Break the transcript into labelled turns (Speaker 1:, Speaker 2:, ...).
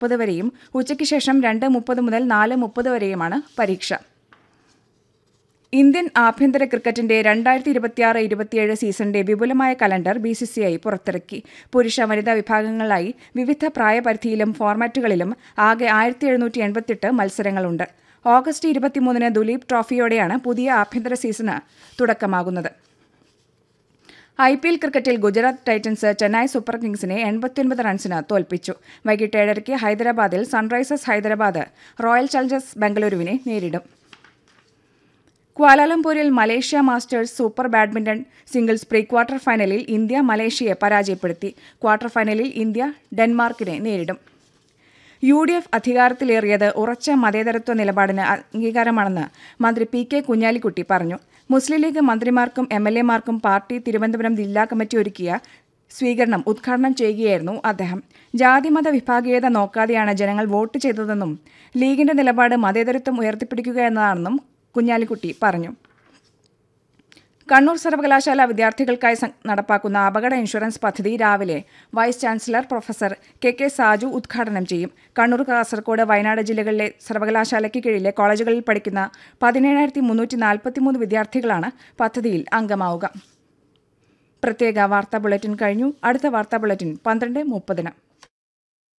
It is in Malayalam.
Speaker 1: മുപ്പത് വരെയും ഉച്ചയ്ക്ക് ശേഷം രണ്ട് മുപ്പത് മുതൽ നാല് മുപ്പത് വരെയുമാണ് പരീക്ഷ ഇന്ത്യൻ ആഭ്യന്തര ക്രിക്കറ്റിന്റെ രണ്ടായിരത്തി ഇരുപത്തിയാറ് ഇരുപത്തിയേഴ് സീസണിന്റെ വിപുലമായ calendar B C C I പുറത്തിറക്കി പുരുഷ വനിതാ വിഭാഗങ്ങളായി വിവിധ പ്രായപരിധിയിലും ഫോർമാറ്റുകളിലും ആകെ ആയിരത്തി എഴുന്നൂറ്റി എൺപത്തെട്ട് മത്സരങ്ങളുണ്ട് ഓഗസ്റ്റ് ഇരുപത്തിമൂന്നിന് ദുലീപ് ട്രോഫിയോടെയാണ് പുതിയ ആഭ്യന്തര സീസണ് തുടക്കമാകുന്നത് ഐ പി എൽ ക്രിക്കറ്റിൽ ഗുജറാത്ത് ടൈറ്റൻസ് ചെന്നൈ സൂപ്പർ കിങ്സിനെ എൺപത്തിയൊൻപത് റൺസിന് തോൽപ്പിച്ചു വൈകിട്ട് ഏഴരയ്ക്ക് ഹൈദരാബാദിൽ സൺറൈസേഴ്സ് ഹൈദരാബാദ് റോയൽ ചലഞ്ചേഴ്സ് ബംഗളൂരുവിനെ നേരിടും ക്വാലാലംപൂരിൽ Malaysia Masters Super badminton singles pre quarter ഫൈനലിൽ ഇന്ത്യ മലേഷ്യയെ പരാജയപ്പെടുത്തി ക്വാർട്ടർ ഫൈനലിൽ ഇന്ത്യ ഡെൻമാർക്കിനെ നേരിടും യു ഡി എഫ് അധികാരത്തിലേറിയത് ഉറച്ച മതേതരത്വ നിലപാടിന് അംഗീകാരമാണെന്ന് മന്ത്രി പി കെ കുഞ്ഞാലിക്കുട്ടി പറഞ്ഞു മുസ്ലിം ലീഗ് മന്ത്രിമാർക്കും എം എൽ എമാർക്കും പാർട്ടി തിരുവനന്തപുരം ജില്ലാ കമ്മിറ്റി ഒരുക്കിയ സ്വീകരണം ഉദ്ഘാടനം ചെയ്യുകയായിരുന്നു അദ്ദേഹം ജാതിമത വിഭാഗീയത നോക്കാതെയാണ് ജനങ്ങൾ വോട്ട് ചെയ്തതെന്നും ലീഗിന്റെ നിലപാട് മതേതരത്വം ഉയർത്തിപ്പിടിക്കുക എന്നതാണെന്നും കുഞ്ഞാലിക്കുട്ടി പറഞ്ഞു കണ്ണൂർ സർവകലാശാല വിദ്യാർത്ഥികൾക്കായി സം- നടപ്പാക്കുന്ന അപകട ഇൻഷുറൻസ് പദ്ധതി രാവിലെ vice chancellor professor K K Saju ഉദ്ഘാടനം ചെയ്യും കണ്ണൂർ കാസർഗോഡ് വയനാട് ജില്ലകളിലെ സർവകലാശാലയ്ക്ക് കീഴിലെ കോളേജുകളിൽ പഠിക്കുന്ന പതിനേഴായിരത്തി മുന്നൂറ്റി നാൽപ്പത്തിമൂന്ന് വിദ്യാർത്ഥികളാണ് പദ്ധതിയിൽ അംഗമാവുക പ്രത്യേക വാർത്താ ബുള്ളറ്റിൻ കഴിഞ്ഞു അടുത്ത വാർത്താ ബുള്ളറ്റിൻ പന്ത്രണ്ട് മുപ്പതിന്